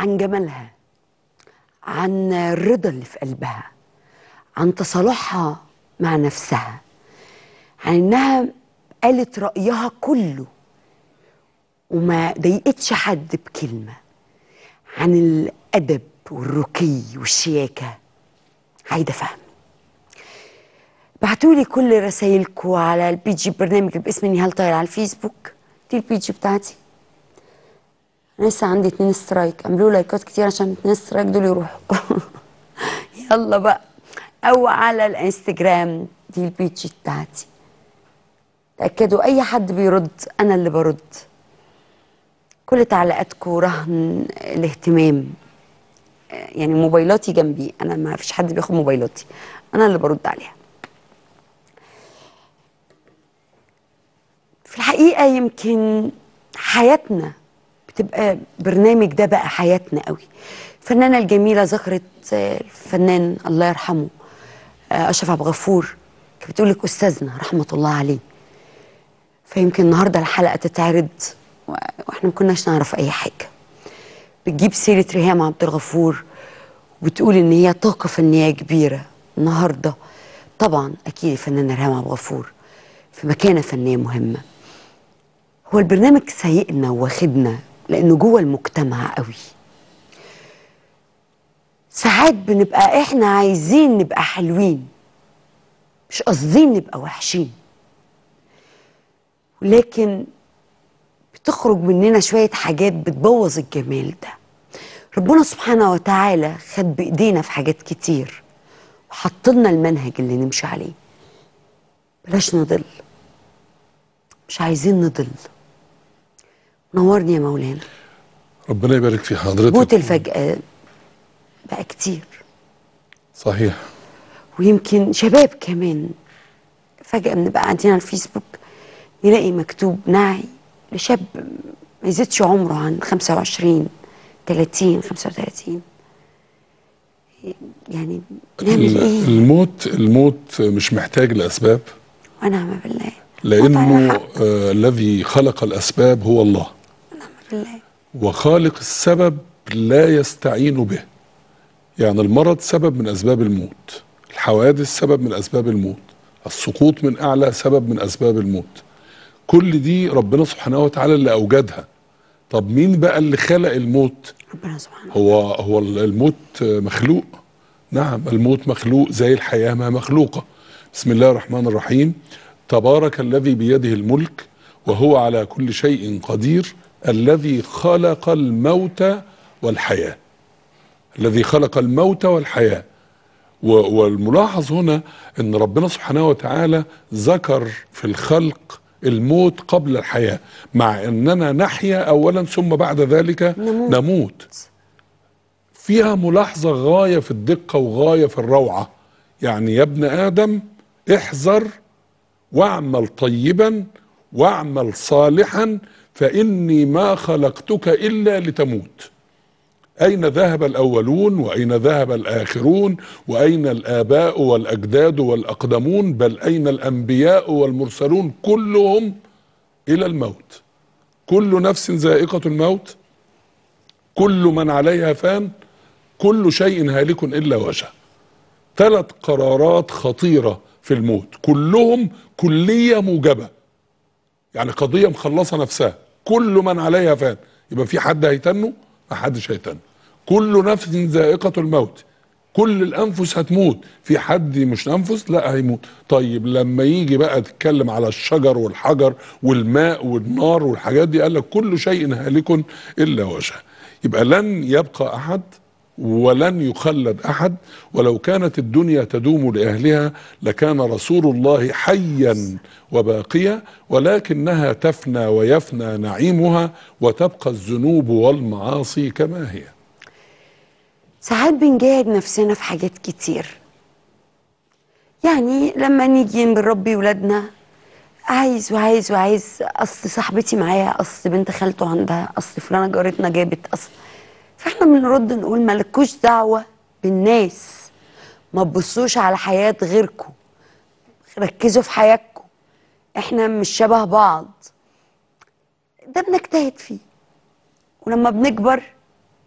عن جمالها عن الرضا اللي في قلبها عن تصالحها مع نفسها عن انها قالت رأيها كله وما ضايقتش حد بكلمة عن الأدب والرقي والشياكة عايدة فهمي بعتولي كل رسايلكم على البيجي برنامج باسم نهال طاير على الفيسبوك دي البيجي بتاعتي أنا لسه عندي اتنين سترايك اعملوا لايكات كتير عشان الاتنين سترايك دول يروحوا يلا بقى او على الانستجرام دي البيجي بتاعتي تأكدوا أي حد بيرد أنا اللي برد كل تعليقاتكم رهن الاهتمام يعني موبايلاتي جنبي أنا ما فيش حد بياخد موبايلاتي أنا اللي برد عليها في الحقيقة يمكن حياتنا بتبقى برنامج ده بقى حياتنا قوي الفنانة الجميلة ذكرت الفنان الله يرحمه أشرف عبد الغفور كانت بتقول لك أستاذنا رحمة الله عليه فيمكن النهارده الحلقه تتعرض واحنا ما كناش نعرف اي حاجه بتجيب سيره ريهام عبد الغفور وبتقول ان هي طاقه فنيه كبيره النهارده طبعا اكيد الفنانه ريهام عبد الغفور في مكانه فنيه مهمه هو البرنامج سايقنا واخدنا لانه جوه المجتمع قوي ساعات بنبقى احنا عايزين نبقى حلوين مش قاصدين نبقى وحشين ولكن بتخرج مننا شوية حاجات بتبوظ الجمال ده ربنا سبحانه وتعالى خد بإيدينا في حاجات كتير وحط لنا المنهج اللي نمشي عليه بلاش نضل مش عايزين نضل نورني يا مولانا ربنا يبارك في حضرتك موت الفجأة بقى كتير صحيح ويمكن شباب كمان فجأة بنبقى قاعدين على الفيسبوك نلاقي مكتوب نعي لشاب ما يزيدش عمره عن 25 30 35 يعني نعمل ايه؟ الموت الموت مش محتاج لاسباب ونعم بالله لانه آه الذي خلق الاسباب هو الله ونعم بالله وخالق السبب لا يستعين به يعني المرض سبب من اسباب الموت الحوادث سبب من اسباب الموت السقوط من اعلى سبب من اسباب الموت كل دي ربنا سبحانه وتعالى اللي اوجدها طب مين بقى اللي خلق الموت ربنا سبحانه هو هو الموت مخلوق نعم الموت مخلوق زي الحياه ما مخلوقه بسم الله الرحمن الرحيم تبارك الذي بيده الملك وهو على كل شيء قدير الذي خلق الموت والحياه الذي خلق الموت والحياه والملاحظ هنا ان ربنا سبحانه وتعالى ذكر في الخلق الموت قبل الحياة مع أننا نحيا أولا ثم بعد ذلك نموت. نموت فيها ملاحظة غاية في الدقة وغاية في الروعة يعني يا ابن آدم احذر واعمل طيبا واعمل صالحا فإني ما خلقتك إلا لتموت أين ذهب الأولون وأين ذهب الآخرون وأين الآباء والأجداد والأقدمون بل أين الأنبياء والمرسلون كلهم إلى الموت كل نفس ذائقة الموت كل من عليها فان كل شيء هالك إلا وجهه ثلاث قرارات خطيرة في الموت كلهم كلية موجبة يعني قضية مخلصة نفسها كل من عليها فان يبقى في حد هيتنه ما حدش هيتنه كل نفس ذائقة الموت كل الأنفس هتموت في حد مش أنفس لا هيموت طيب لما يجي بقى تتكلم على الشجر والحجر والماء والنار والحاجات دي قال لك كل شيء هالك إلا وجهه يبقى لن يبقى أحد ولن يخلد احد ولو كانت الدنيا تدوم لاهلها لكان رسول الله حيا وباقيا ولكنها تفنى ويفنى نعيمها وتبقى الذنوب والمعاصي كما هي ساعات بنجاهد نفسنا في حاجات كتير يعني لما نيجي نربي ولادنا عايز وعايز وعايز اصل صاحبتي معايا اصل بنت خالته عندها اصل فلانه جارتنا جابت اصل فاحنا بنرد نقول مالكوش دعوه بالناس ما تبصوش على حياه غيركم ركزوا في حياتكم احنا مش شبه بعض ده بنجتهد فيه ولما بنكبر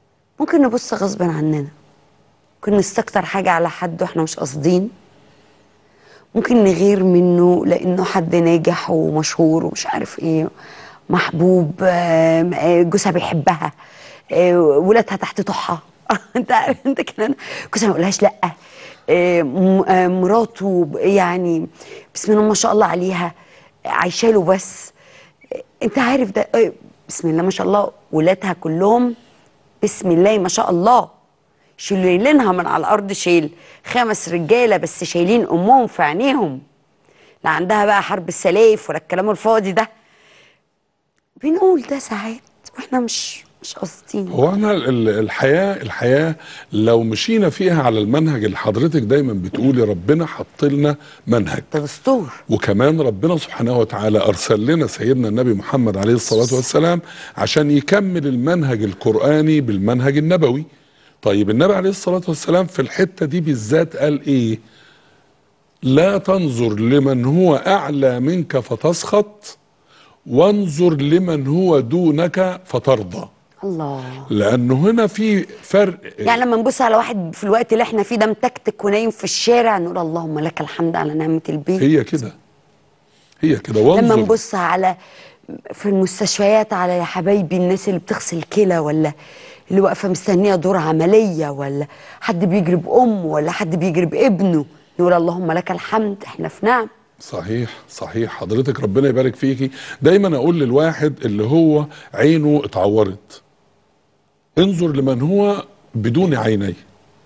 ممكن نبص غصب عننا ممكن نستكتر حاجة على حد واحنا مش قاصدين ممكن نغير منه لانه حد ناجح ومشهور ومش عارف ايه محبوب آم، آه، جوزها بيحبها آه، ولادها تحت طحها انت عارف انت كده جوزها ما يقولهاش لا آه، م- آه، مراته ب- يعني بسم الله ما شاء الله عليها عايشه له بس آه، انت عارف ده آه، بسم الله ما شاء الله ولادها كلهم بسم الله ما شاء الله شايلينها من على الارض شيل خمس رجاله بس شايلين امهم في عينيهم لا عندها بقى حرب السلايف ولا الكلام الفاضي ده بنقول ده ساعات واحنا مش مش قاصدين هو انا ال- الحياه الحياه لو مشينا فيها على المنهج اللي حضرتك دايما بتقولي ربنا حط لنا منهج ده دستور وكمان ربنا سبحانه وتعالى ارسل لنا سيدنا النبي محمد عليه الصلاه والسلام عشان يكمل المنهج القراني بالمنهج النبوي طيب النبي عليه الصلاه والسلام في الحته دي بالذات قال ايه لا تنظر لمن هو اعلى منك فتسخط وانظر لمن هو دونك فترضى الله لانه هنا في فرق يعني لما نبص على واحد في الوقت اللي احنا فيه ده متكتك ونايم في الشارع نقول اللهم لك الحمد على نعمه البيت هي كده هي كده لما وانظر نبص على في المستشفيات على يا حبايبي الناس اللي بتغسل كلى ولا اللي واقفه مستنيه دور عمليه ولا حد بيجري بامه ولا حد بيجري بابنه نقول اللهم لك الحمد احنا في نعم صحيح صحيح حضرتك ربنا يبارك فيكي دايما اقول للواحد اللي هو عينه اتعورت انظر لمن هو بدون عينيه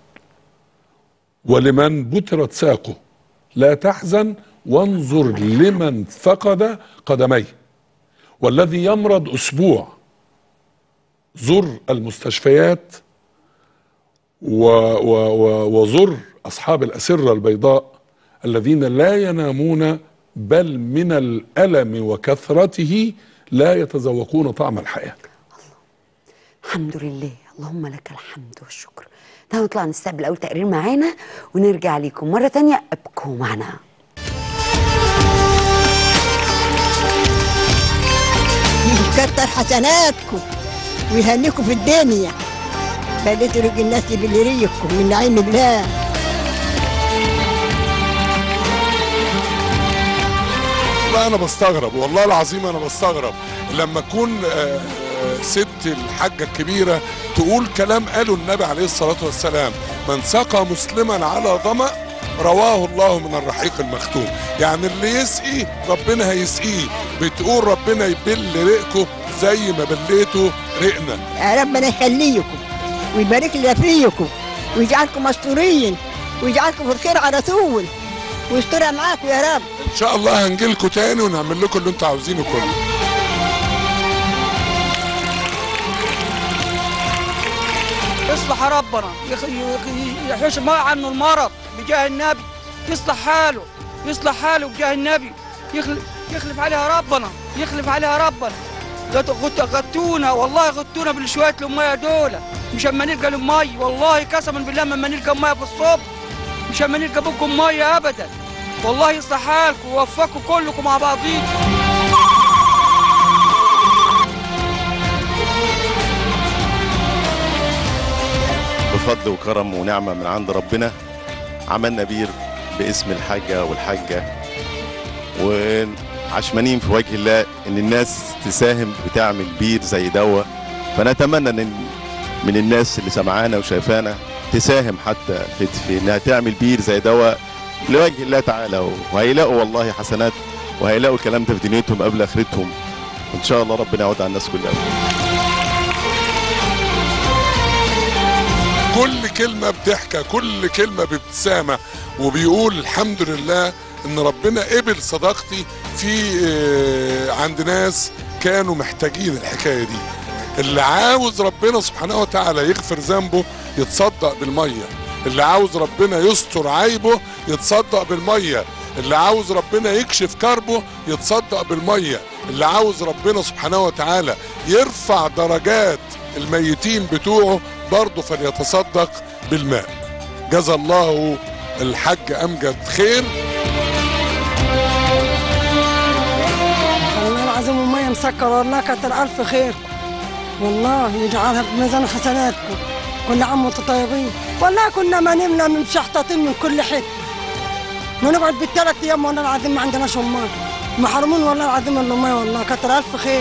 ولمن بترت ساقه لا تحزن وانظر لمن فقد قدميه والذي يمرض اسبوع زر المستشفيات و و و وزر اصحاب الاسره البيضاء الذين لا ينامون بل من الالم وكثرته لا يتذوقون طعم الحياه الحمد لله اللهم لك الحمد والشكر تعالوا نطلع نستقبل اول تقرير معانا ونرجع لكم مره تانية ابقوا معنا يكتر حسناتكم ويهنيكم في الدنيا خليتوا رجل الناس باللي ريكم من نعيم الله والله انا بستغرب والله العظيم انا بستغرب لما تكون آه، آه، ست الحاجه الكبيره تقول كلام قاله النبي عليه الصلاه والسلام من سقى مسلما على ظمأ رواه الله من الرحيق المختوم يعني اللي يسقي ربنا هيسقيه بتقول ربنا يبل ريقكم زي ما بليتوا رقنا يا ربنا يخليكم ويبارك لنا فيكم ويجعلكم مستورين ويجعلكم في الخير على طول ويسترها معاكم يا رب ان شاء الله هنجيلكوا تاني ونعمل لكم اللي انتوا عاوزينه كله يصلح ربنا يخ- يخ- يحوش ما عنه المرض بجاه النبي يصلح حاله يصلح حاله بجاه النبي يخلف, يخلف عليها ربنا يخلف عليها ربنا غت- غت- غتونا والله غتونا بالشوية المية دول مش اما نلقى المي والله قسما بالله اما نلقى مية في الصبح مش اما نلقى بكم مية ابدا والله يصلح حالكم ويوفقكم كلكم مع بعضيكم بفضل وكرم ونعمة من عند ربنا عملنا بير باسم الحاجة والحاجة وعشمانين في وجه الله ان الناس تساهم بتعمل بير زي دوا فنتمنى ان من الناس اللي سمعانا وشايفانا تساهم حتى في, في انها تعمل بير زي دوا لوجه الله تعالى وهيلاقوا والله حسنات وهيلاقوا الكلام ده في دنيتهم قبل اخرتهم وان شاء الله ربنا يعود على الناس كلها كل كلمة بضحكة كل كلمة بابتسامة وبيقول الحمد لله ان ربنا قبل صداقتي في آه، عند ناس كانوا محتاجين الحكاية دي اللي عاوز ربنا سبحانه وتعالى يغفر ذنبه يتصدق بالمية اللي عاوز ربنا يستر عيبه يتصدق بالمية اللي عاوز ربنا يكشف كربه يتصدق بالمية اللي عاوز ربنا سبحانه وتعالى يرفع درجات الميتين بتوعه برضه فليتصدق بالماء جزا الله الحاج امجد خير والله العظيم المية مسكرة والله كتر ألف خيركم والله يجعلها في ميزان حسناتكم كنا عم وانتم طيبين والله كنا ما نمنا من شحطتين من كل حته ونقعد بالثلاث ايام والله العظيم ما عندناش امال محرومين والله العظيم من الميه والله كتر الف خير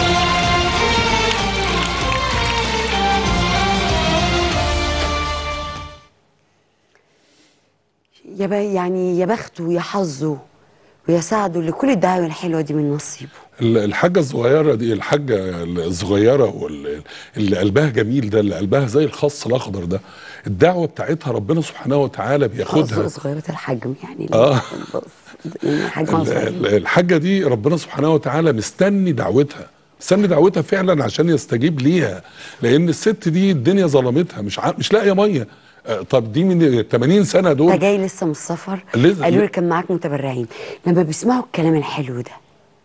يا ب- يعني يا بخته ويا حظه ويا سعده اللي كل الدعاوى الحلوه دي من نصيبه ال- الحاجة الصغيرة دي الحاجة الصغيرة وال- اللي قلبها جميل ده اللي قلبها زي الخص الأخضر ده الدعوة بتاعتها ربنا سبحانه وتعالى بياخدها خاصة صغيرة الحجم يعني آه. بص، يعني حجمها ال- صغير ال- الحاجة دي ربنا سبحانه وتعالى مستني دعوتها مستني دعوتها فعلا عشان يستجيب ليها لأن الست دي الدنيا ظلمتها مش ع... مش لاقية مية آه، طب دي من 80 سنة انت دول جاي لسه من السفر لسه- قالوا لي كان معاك متبرعين لما بيسمعوا الكلام الحلو ده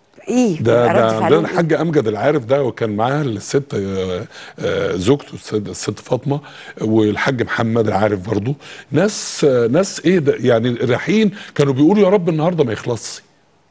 ايه ده بيبقى ده رد عندنا فعلهم إيه؟ الحاج امجد العارف ده وكان معاه الست آه، آه، زوجته الست- الست فاطمه والحاج محمد العارف برضه ناس آه، ناس ايه ده يعني رايحين كانوا بيقولوا يا رب النهارده ما يخلصش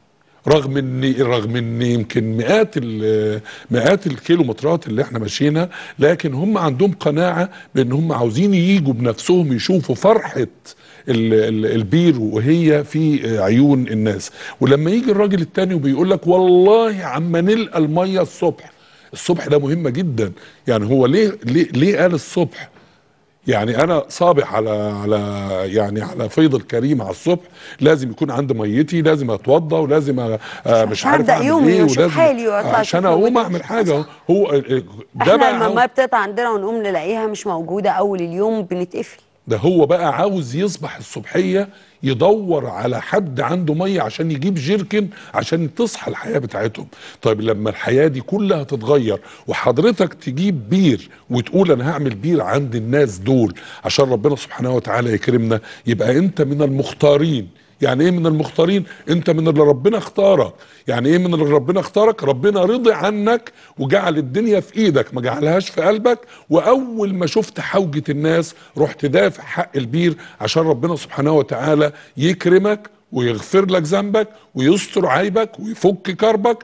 رغم ان رغم ان يمكن مئات ال- مئات الكيلومترات اللي احنا ماشيينها لكن هم عندهم قناعه بان هم عاوزين يجوا بنفسهم يشوفوا فرحه ال- ال- البير وهي في عيون الناس ولما يجي الراجل التاني وبيقول لك والله عما نلقى الميه الصبح الصبح ده مهمه جدا يعني هو ليه ليه, ليه قال الصبح يعني انا صابح على على يعني على فيض الكريم على الصبح لازم يكون عندي ميتي لازم اتوضى ولازم أ- آه مش عارف هبدأ اعمل يومي ايه وأشوف ولازم حالي وأطلع عشان أشوف اقوم موجود اعمل إيه. حاجه هو آه، ده احنا بقى لما عاو- الميه بتقطع عندنا ونقوم نلاقيها مش موجوده اول اليوم بنتقفل ده هو بقى عاوز يصبح الصبحيه يدور على حد عنده ميه عشان يجيب جيركن عشان تصحى الحياه بتاعتهم طيب لما الحياه دي كلها تتغير وحضرتك تجيب بير وتقول انا هعمل بير عند الناس دول عشان ربنا سبحانه وتعالى يكرمنا يبقى انت من المختارين يعني ايه من المختارين انت من اللي ربنا اختارك يعني ايه من اللي ربنا اختارك ربنا رضي عنك وجعل الدنيا في ايدك ما جعلهاش في قلبك واول ما شفت حوجة الناس رحت دافع حق البير عشان ربنا سبحانه وتعالى يكرمك ويغفر لك ذنبك ويستر عيبك ويفك كربك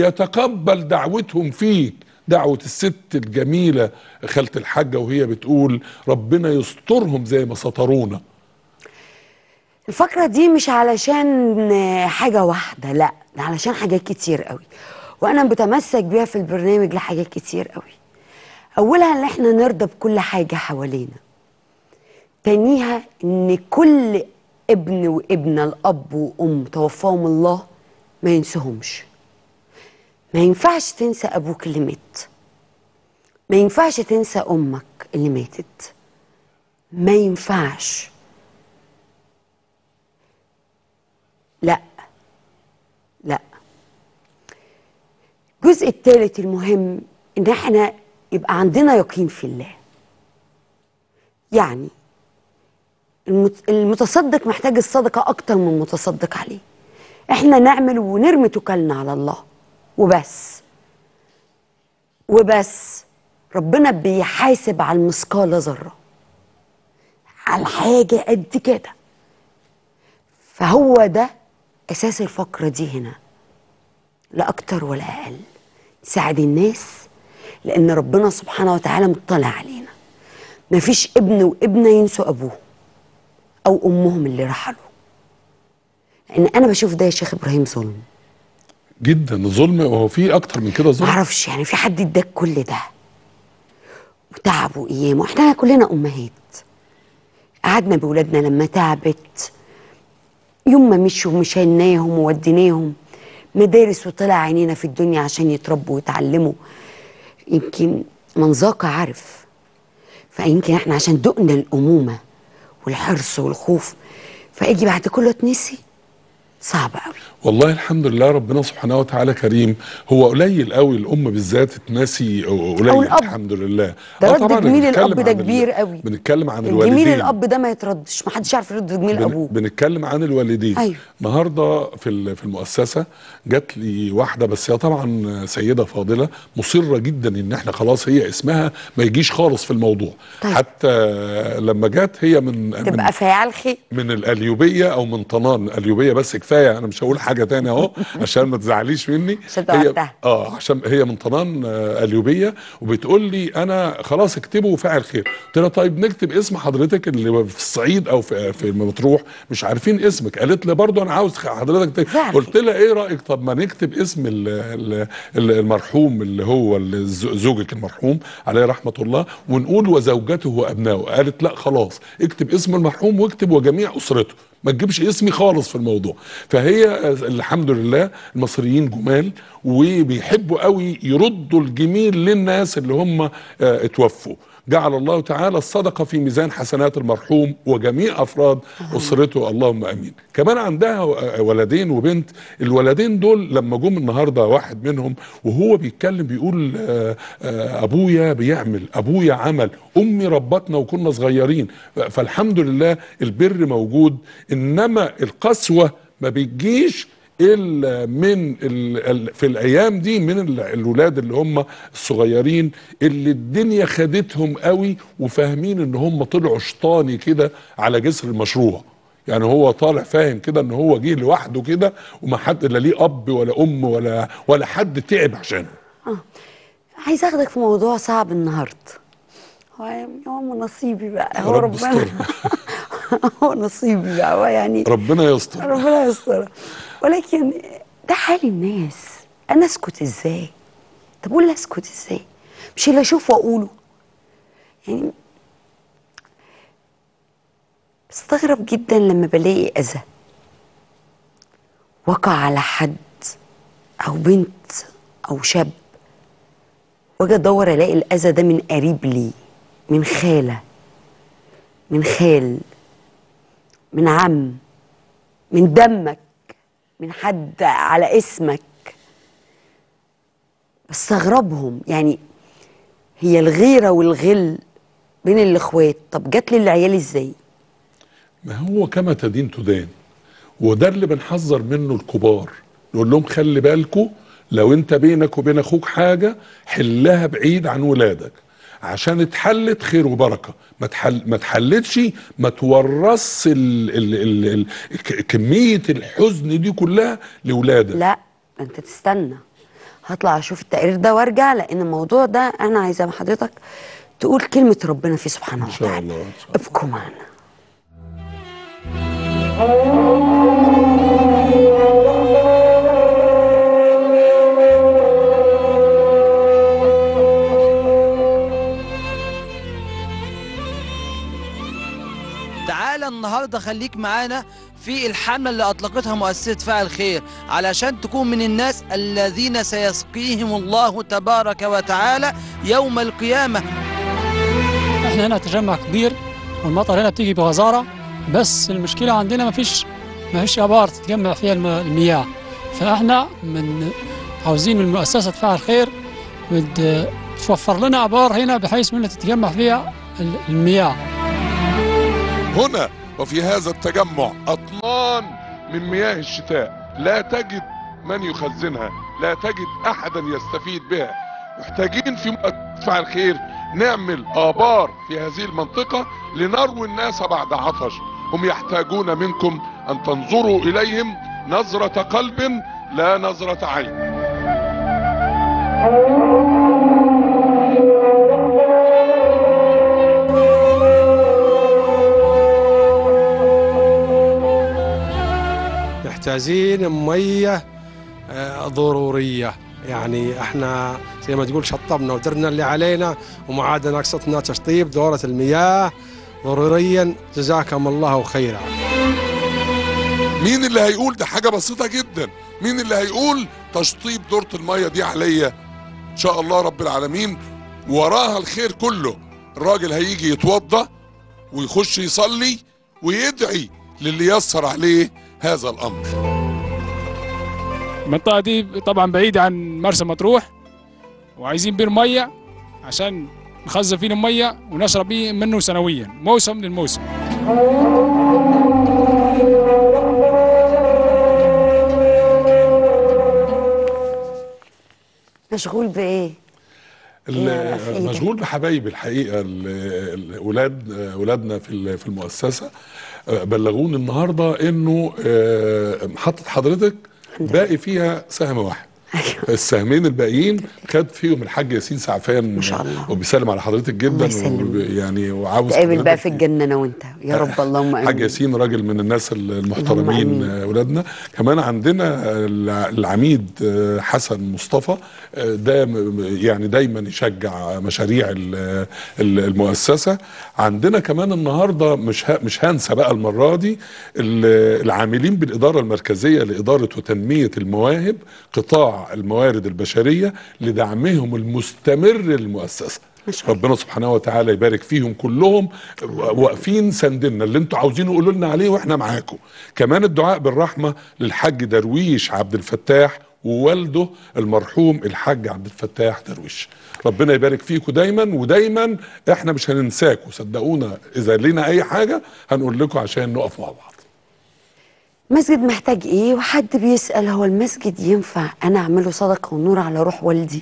ويتقبل دعوتهم فيك دعوة الست الجميلة خالة الحاجة وهي بتقول ربنا يسترهم زي ما سترونا الفقرة دي مش علشان حاجة واحدة لا ده علشان حاجات كتير قوي وانا بتمسك بيها في البرنامج لحاجات كتير قوي اولها ان احنا نرضى بكل حاجة حوالينا تانيها ان كل ابن وابنة الاب وام توفاهم الله ما ينسهمش ما ينفعش تنسى ابوك اللي مات ما ينفعش تنسى امك اللي ماتت ما ينفعش لا لا الجزء الثالث المهم ان احنا يبقى عندنا يقين في الله يعني المت- المتصدق محتاج الصدقة أكتر من المتصدق عليه احنا نعمل ونرمي توكلنا على الله وبس وبس ربنا بيحاسب على المثقال ذرة على حاجة قد كده فهو ده اساس الفقره دي هنا لا اكتر ولا اقل تساعد الناس لان ربنا سبحانه وتعالى مطلع علينا مفيش ابن وابنه ينسوا ابوه او امهم اللي رحلوا لان انا بشوف ده يا شيخ ابراهيم ظلم جدا ظلم وهو في اكتر من كده ظلم معرفش يعني في حد اداك كل ده وتعب وايام واحنا كلنا امهات قعدنا بولادنا لما تعبت يوم ما مشوا مشيناهم ووديناهم مدارس وطلع عينينا في الدنيا عشان يتربوا ويتعلموا يمكن من ذاق عارف فيمكن احنا عشان دقنا الامومه والحرص والخوف فاجي بعد كله اتنسي صعب قوي والله الحمد لله ربنا سبحانه وتعالى كريم هو قليل قوي الام بالذات تناسي قليل أو الأب. الحمد لله ده آه رد طبعاً جميل بنتكلم الاب ده عن ال- كبير قوي بنتكلم عن الوالدين الجميل الاب ده ما يتردش ما حدش يعرف يرد جميل بن- ابوه بنتكلم عن الوالدين أيوة. النهارده في ال- في المؤسسه جات لي واحده بس هي طبعا سيده فاضله مصره جدا ان احنا خلاص هي اسمها ما يجيش خالص في الموضوع طيب. حتى لما جات هي من من تبقى فاعل خير من القليوبيه او من طنان القليوبيه بس كفايه انا مش هقول حاجه حاجه تاني اهو عشان ما تزعليش مني عشان هي توعدتها. اه عشان هي من طنان آه، اليوبيه وبتقول لي انا خلاص اكتبه فاعل خير قلت لها طيب نكتب اسم حضرتك اللي في الصعيد او في في مطروح مش عارفين اسمك قالت لي برضو انا عاوز حضرتك تكتب. فاعل قلت لها ايه رايك طب ما نكتب اسم ال- ال- ال- المرحوم اللي هو ال- ز- زوجك المرحوم عليه رحمه الله ونقول وزوجته وابنائه قالت لا خلاص اكتب اسم المرحوم واكتب وجميع اسرته ما تجيبش اسمي خالص في الموضوع فهي آه، الحمد لله المصريين جمال وبيحبوا قوي يردوا الجميل للناس اللي هم آه، اتوفوا جعل الله تعالى الصدقه في ميزان حسنات المرحوم وجميع افراد اسرته اللهم امين كمان عندها آه، ولدين وبنت الولدين دول لما جم النهارده واحد منهم وهو بيتكلم بيقول آه، آه، ابويا بيعمل ابويا عمل امي ربتنا وكنا صغيرين فالحمد لله البر موجود انما القسوه ما بتجيش الا من ال ال في الايام دي من ال- الولاد اللي هم الصغيرين اللي الدنيا خدتهم قوي وفاهمين ان هم طلعوا شطاني كده على جسر المشروع يعني هو طالع فاهم كده ان هو جه لوحده كده وما حد لا ليه اب ولا ام ولا ولا حد تعب عشانه عايز اخدك في موضوع صعب النهارده هو هو نصيبي بقى هو رب ربنا يسترها. هو نصيبي بقى هو يعني ربنا يستر ربنا يستر ولكن ده حال الناس انا اسكت ازاي طب اقول اسكت ازاي مش اللي اشوفه واقوله يعني بستغرب جدا لما بلاقي اذى وقع على حد او بنت او شاب واجي ادور الاقي الاذى ده من قريب لي من خاله من خال من عم من دمك من حد على اسمك بستغربهم يعني هي الغيرة والغل بين الاخوات طب جت للعيال ازاي ما هو كما تدين تدان وده اللي بنحذر منه الكبار نقول لهم خلي بالكوا لو انت بينك وبين اخوك حاجه حلها بعيد عن ولادك عشان اتحلت خير وبركه ما تحل ما اتحلتش ما تورثش ال... ال... ال... ال... ك- كميه الحزن دي كلها لاولادك لا انت تستنى هطلع اشوف التقرير ده وارجع لان الموضوع ده انا عايزه من حضرتك تقول كلمه ربنا فيه سبحانه إن شاء وتعالى الله، إن شاء الله. ابقوا معنا تعالى النهارده خليك معانا في الحمله اللي اطلقتها مؤسسه فاعل خير علشان تكون من الناس الذين سيسقيهم الله تبارك وتعالى يوم القيامه احنا هنا تجمع كبير والمطر هنا بتيجي بغزاره بس المشكله عندنا ما فيش ما فيش ابار تتجمع فيها الم- المياه فاحنا من عاوزين من مؤسسه فاعل خير بد- توفر لنا ابار هنا بحيث منها تتجمع فيها ال- المياه هنا وفي هذا التجمع أطنان من مياه الشتاء لا تجد من يخزنها لا تجد أحدا يستفيد بها محتاجين في مدفع الخير نعمل آبار في هذه المنطقة لنروي الناس بعد عطش هم يحتاجون منكم أن تنظروا إليهم نظرة قلب لا نظرة عين محتاجين مية آه، ضرورية يعني احنا زي ما تقول شطبنا ودرنا اللي علينا وما عاد ناقصتنا تشطيب دورة المياه ضروريا جزاكم الله خيرا مين اللي هيقول ده حاجة بسيطة جدا مين اللي هيقول تشطيب دورة المية دي عليا ان شاء الله رب العالمين وراها الخير كله الراجل هيجي يتوضى ويخش يصلي ويدعي للي يسر عليه هذا الامر المنطقة دي طبعا بعيدة عن مرسى مطروح وعايزين بير مية عشان نخزن فيه المية ونشرب بيه منه سنويا موسم للموسم مشغول بايه ال- يا في إيدك. مشغول بحبايبي الحقيقه ال- الاولاد اولادنا في ال- في المؤسسه آه، بلغوني النهارده انه آه، محطه حضرتك باقي فيها سهم واحد السهمين الباقيين خد فيهم الحاج ياسين سعفان ما شاء الله. وبيسلم على حضرتك جدا الله يسلمك. وب- يعني وعاوز تقابل حضرتك بقى في الجنه انا وانت يا رب اللهم حاج امين ياسين راجل من الناس المحترمين اللهم آمين. آه، اولادنا كمان عندنا الع- العميد آه، حسن مصطفى آه، ده م- يعني دايما يشجع مشاريع ال- ال- المؤسسه عندنا كمان النهارده مش ه- مش هنسى بقى المره دي ال- العاملين بالاداره المركزيه لاداره وتنميه المواهب قطاع الموارد البشريه لدعمهم المستمر للمؤسسه ما شاء الله. ربنا سبحانه وتعالى يبارك فيهم كلهم واقفين سندنا اللي انتوا عاوزينه قولوا لنا عليه واحنا معاكم كمان الدعاء بالرحمه للحاج درويش عبد الفتاح ووالده المرحوم الحاج عبد الفتاح درويش ربنا يبارك فيكم دايما ودايما احنا مش هننساكم صدقونا اذا لينا اي حاجه هنقول لكم عشان نقف مع بعض مسجد محتاج ايه وحد بيسال هو المسجد ينفع انا اعمله صدقه ونور على روح والدي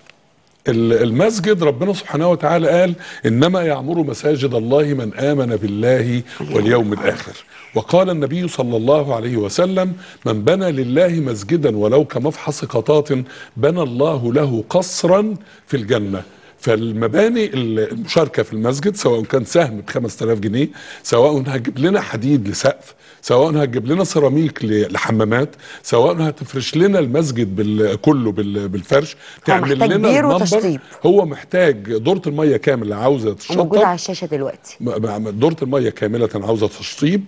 ال- المسجد ربنا سبحانه وتعالى قال انما يعمر مساجد الله من امن بالله واليوم الاخر وقال النبي صلى الله عليه وسلم من بنى لله مسجدا ولو كمفحص قطاط بنى الله له قصرا في الجنه فالمباني المشاركه في المسجد سواء كان سهم ب 5000 جنيه سواء هتجيب لنا حديد لسقف سواء هتجيب لنا سيراميك ل- لحمامات سواء هتفرش لنا المسجد بال- كله بال- بالفرش تعمل محتاج لنا بير المنبر. وتشطيب. هو محتاج دورة المية كاملة عاوزة موجود تشطب على الشاشه دلوقتي م- م- دورة المية كاملة عاوزة تشطيب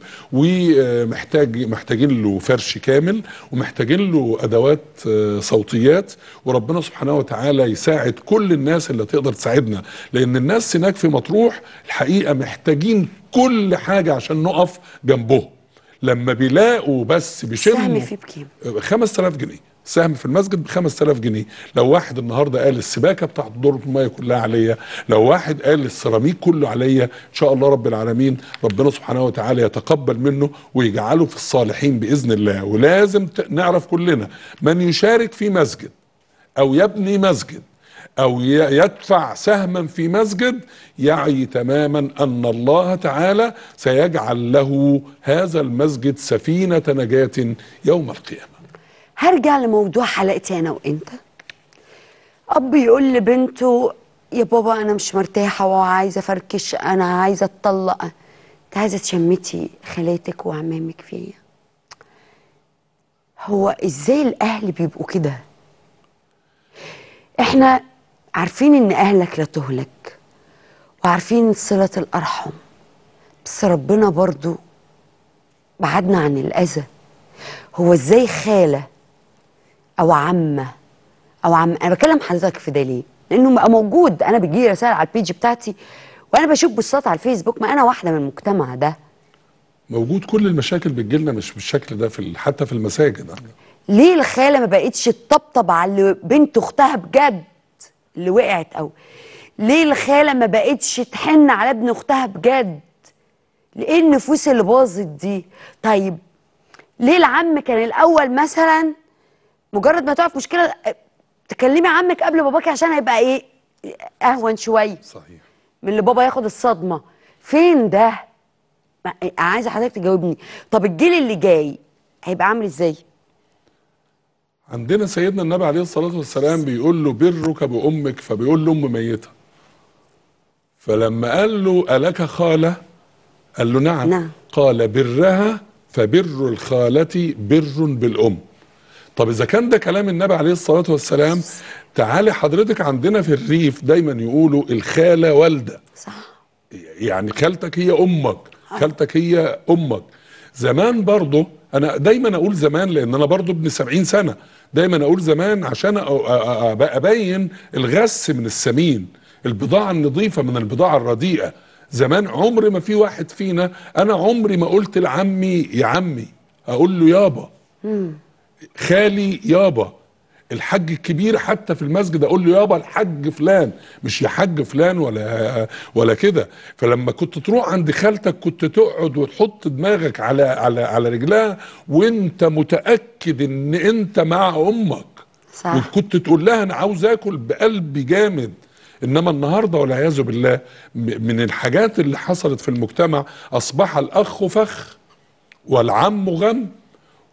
ومحتاج محتاجين له فرش كامل ومحتاجين له أدوات آه، صوتيات وربنا سبحانه وتعالى يساعد كل الناس اللي تقدر تساعدنا لأن الناس هناك في مطروح الحقيقة محتاجين كل حاجة عشان نقف جنبهم لما بيلاقوا بس بيشموا السهم فيه بكام 5000 جنيه سهم في المسجد ب 5000 جنيه لو واحد النهارده قال السباكه بتاعت دورة الميه كلها عليا لو واحد قال السيراميك كله عليا ان شاء الله رب العالمين ربنا سبحانه وتعالى يتقبل منه ويجعله في الصالحين باذن الله ولازم ت- نعرف كلنا من يشارك في مسجد او يبني مسجد او ي- يدفع سهما في مسجد يعي تماما ان الله تعالى سيجعل له هذا المسجد سفينه نجاه يوم القيامه هرجع لموضوع حلقتي انا وانت اب يقول لبنته يا بابا انا مش مرتاحه وعايزه افركش انا عايزه اتطلق انت عايزه تشمتي خالاتك وعمامك فيا هو ازاي الاهل بيبقوا كده احنا عارفين ان اهلك لا تهلك وعارفين صله الارحام بس ربنا برضو بعدنا عن الاذى هو ازاي خاله او عمه او عم انا بكلم حضرتك في ده ليه لانه بقى موجود انا بيجي رسائل على البيج بتاعتي وانا بشوف بوستات على الفيسبوك ما انا واحده من المجتمع ده موجود كل المشاكل بتجيلنا مش بالشكل ده في ال- حتى في المساجد ليه الخاله ما بقتش تطبطب على اللي بنت اختها بجد اللي وقعت او ليه الخاله ما بقتش تحن على ابن اختها بجد ليه النفوس اللي باظت دي طيب ليه العم كان الاول مثلا مجرد ما تعرف مشكله أه، تكلمي عمك قبل باباكي عشان هيبقى ايه اهون شويه صحيح من اللي بابا ياخد الصدمه فين ده ما- عايزه حضرتك تجاوبني طب الجيل اللي جاي هيبقى عامل ازاي عندنا سيدنا النبي عليه الصلاة والسلام بيقول له برك بأمك فبيقول له أم ميتة فلما قال له ألك خالة قال له نعم, نعم. قال برها فبر الخالة بر بالأم طب إذا كان ده كلام النبي عليه الصلاة والسلام تعالي حضرتك عندنا في الريف دايما يقولوا الخالة والدة صح يعني خالتك هي امك خالتك هي امك زمان برضه انا دايما اقول زمان لان انا برضه ابن 70 سنه دايما اقول زمان عشان أ- أ- أ- ابين الغس من السمين البضاعه النظيفه من البضاعه الرديئه زمان عمر ما في واحد فينا انا عمري ما قلت لعمي يا عمي اقول له يابا خالي يابا الحج الكبير حتى في المسجد اقول له يابا الحج فلان مش يا حج فلان ولا ولا كده فلما كنت تروح عند خالتك كنت تقعد وتحط دماغك على على على رجلها وانت متاكد ان انت مع امك صح وكنت تقول لها انا عاوز اكل بقلبي جامد انما النهارده والعياذ بالله م- من الحاجات اللي حصلت في المجتمع اصبح الاخ فخ والعم غم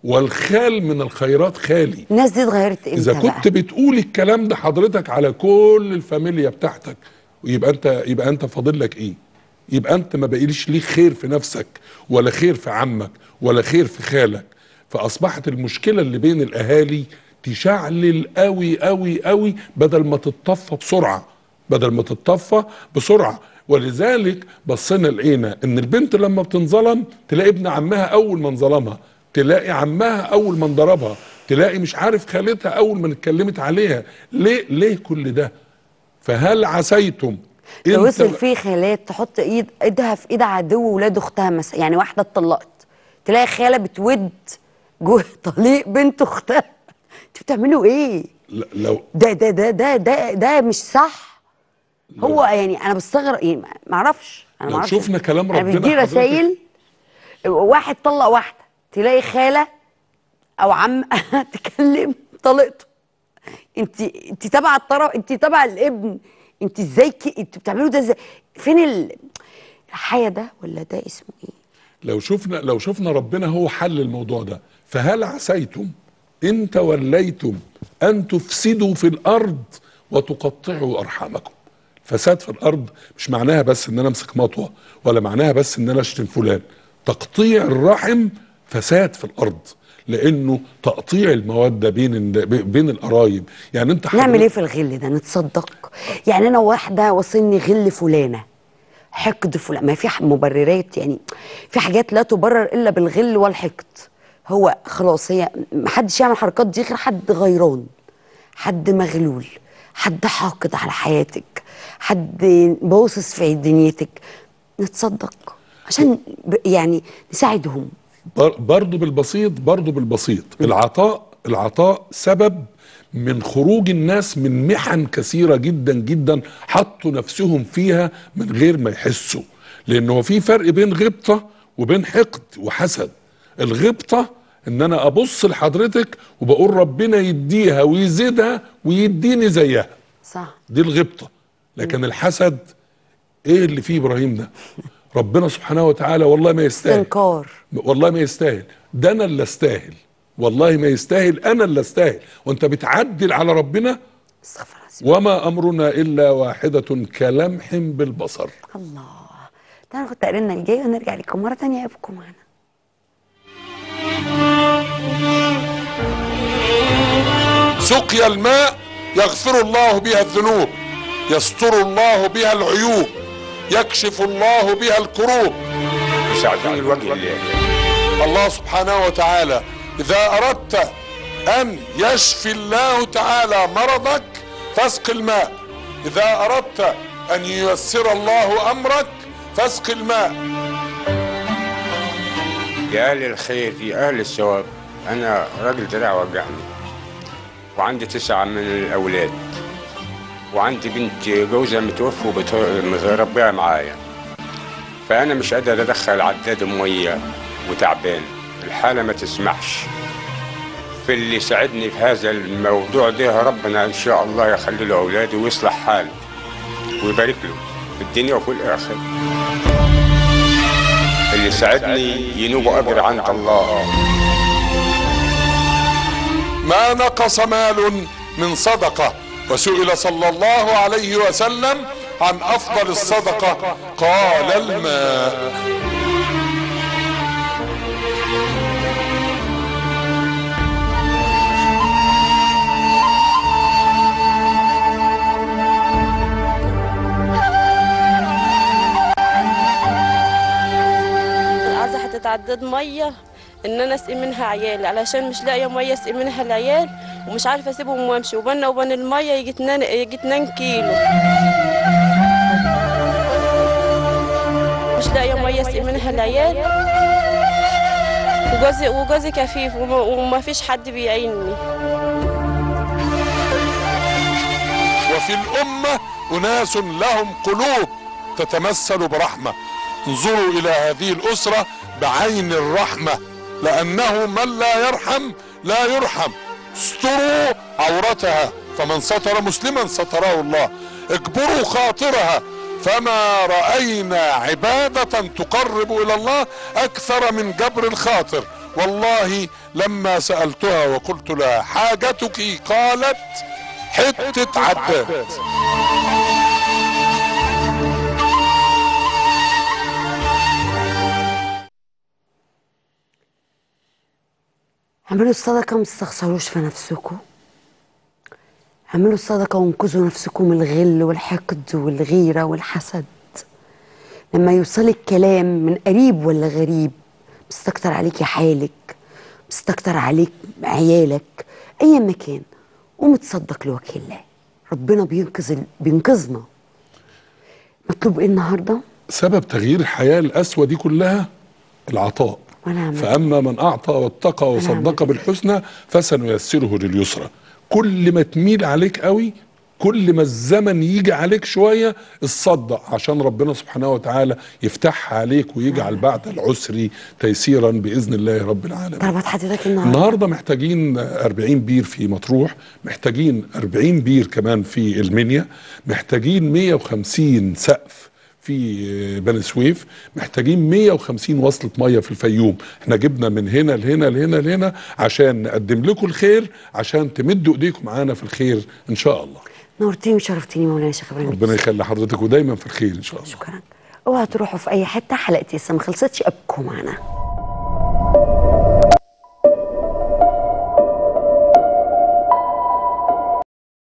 والخال من الخيرات خالي الناس دي اتغيرت امتى اذا بقى؟ كنت بتقول الكلام ده حضرتك على كل الفاميليا بتاعتك يبقى انت يبقى انت فاضل لك ايه يبقى انت ما بقيليش ليك خير في نفسك ولا خير في عمك ولا خير في خالك فاصبحت المشكله اللي بين الاهالي تشعلل قوي قوي قوي بدل ما تتطفى بسرعه بدل ما تتطفى بسرعه ولذلك بصينا لقينا ان البنت لما بتنظلم تلاقي ابن عمها اول ما انظلمها تلاقي عمها اول ما انضربها تلاقي مش عارف خالتها اول ما اتكلمت عليها ليه ليه كل ده فهل عسيتم لو انت- وصل في خالات تحط ايد ايدها في ايد عدو ولاد اختها مثلا يعني واحده اتطلقت تلاقي خاله بتود جوه طليق بنت اختها انتوا بتعملوا ايه؟ ل- لو ده ده ده ده ده ده مش صح هو يعني انا بستغرب يعني ما اعرفش انا ما لو اعرفش شفنا كلام انا ربنا بتجي حضرتك- رسايل واحد طلق واحده تلاقي خاله او عم تكلم طلقته انت انت تبع الطرف انت تبع الابن انت ازاي ك... انتوا بتعملوا ده ازاي فين ال... الحياه ده ولا ده اسمه ايه لو شفنا لو شفنا ربنا هو حل الموضوع ده فهل عسيتم ان توليتم ان تفسدوا في الارض وتقطعوا ارحامكم فساد في الارض مش معناها بس ان انا امسك مطوه ولا معناها بس ان انا اشتم فلان تقطيع الرحم فساد في الارض لانه تقطيع الموده بين ال- بين القرايب يعني انت نعمل حضرتك- ايه في الغل ده نتصدق يعني انا واحده وصلني غل فلانه حقد فلان ما في ح- مبررات يعني في حاجات لا تبرر الا بالغل والحقد هو خلاص هي محدش يعمل الحركات دي غير حد غيران حد مغلول حد حاقد على حياتك حد باصص في دنيتك نتصدق عشان ب- يعني نساعدهم بر- برضو بالبسيط برضو بالبسيط العطاء العطاء سبب من خروج الناس من محن كثيرة جدا جدا حطوا نفسهم فيها من غير ما يحسوا لأنه هو في فرق بين غبطة وبين حقد وحسد الغبطة ان انا ابص لحضرتك وبقول ربنا يديها ويزيدها ويديني زيها صح دي الغبطة لكن الحسد ايه اللي فيه ابراهيم ده ربنا سبحانه وتعالى والله ما يستاهل استنكار والله ما يستاهل ده انا اللي استاهل والله ما يستاهل انا اللي استاهل وانت بتعدل على ربنا استغفر الله وما امرنا الا واحده كلمح بالبصر الله تعالوا ناخد تقريرنا الجاي ونرجع لكم مره تانية ابقوا معانا سقيا الماء يغفر الله بها الذنوب يستر الله بها العيوب يكشف الله بها الكروب يساعدوني الوجه الله الله سبحانه وتعالى إذا أردت أن يشفي الله تعالى مرضك فاسق الماء إذا أردت أن ييسر الله أمرك فاسق الماء يا أهل الخير يا أهل الثواب أنا راجل دراع وجعني وعندي تسعة من الأولاد وعندي بنت جوزها متوفى ومتربية معايا فأنا مش قادر أدخل عداد مية وتعبان الحالة ما تسمحش في اللي يساعدني في هذا الموضوع ده ربنا إن شاء الله يخلي له أولاده ويصلح حاله ويبارك له في الدنيا وفي الآخرة اللي يساعدني ينوب أجر عند الله ما نقص مال من صدقة وسئل صلى الله عليه وسلم عن أفضل الصدقة قال الماء عايزه هتتعدد ميه ان انا اسقي منها عيالي علشان مش لاقيه ميه اسقي منها العيال ومش عارفه اسيبهم وامشي وبيننا وبين الميه يجي 2 يجي 2 كيلو مش لاقيه ميه اسقي منها العيال وجوزي وجوزي كفيف وما, وما فيش حد بيعيني وفي الأمة أناس لهم قلوب تتمثل برحمة انظروا إلى هذه الأسرة بعين الرحمة لأنه من لا يرحم لا يرحم استروا عورتها فمن ستر مسلما ستره الله اجبروا خاطرها فما رأينا عبادة تقرب إلى الله أكثر من جبر الخاطر والله لما سألتها وقلت لها حاجتك قالت حتة عداد اعملوا الصدقة وما تستخسروش في نفسكم اعملوا الصدقة وانقذوا نفسكم من الغل والحقد والغيرة والحسد لما يوصلك كلام من قريب ولا غريب مستكتر عليكي حالك مستكتر عليك عيالك ايا ما كان قوم تصدق لوجه الله ربنا بينقذ ال... بينقذنا مطلوب ايه النهارده سبب تغيير الحياة القسوة دي كلها العطاء وانا عملت فأما من أعطى واتقى وصدق بالحسنى فسنيسره لليسرى كل ما تميل عليك قوي كل ما الزمن يجي عليك شوية الصدق عشان ربنا سبحانه وتعالى يفتحها عليك ويجعل بعد العسر تيسيرا بإذن الله رب العالمين طلبات حضرتك النهارده النهارده محتاجين 40 بير في مطروح محتاجين 40 بير كمان في المنيا محتاجين 150 سقف في بني سويف محتاجين 150 وصلة مية في الفيوم احنا جبنا من هنا لهنا لهنا لهنا عشان نقدم لكم الخير عشان تمدوا ايديكم معانا في الخير ان شاء الله نورتيني وشرفتيني مولانا شيخ ابراهيم ربنا يخلي حضرتك ودايما في الخير ان شاء الله شكرا اوعوا تروحوا في اي حته حلقتي لسه ما خلصتش ابقوا معنا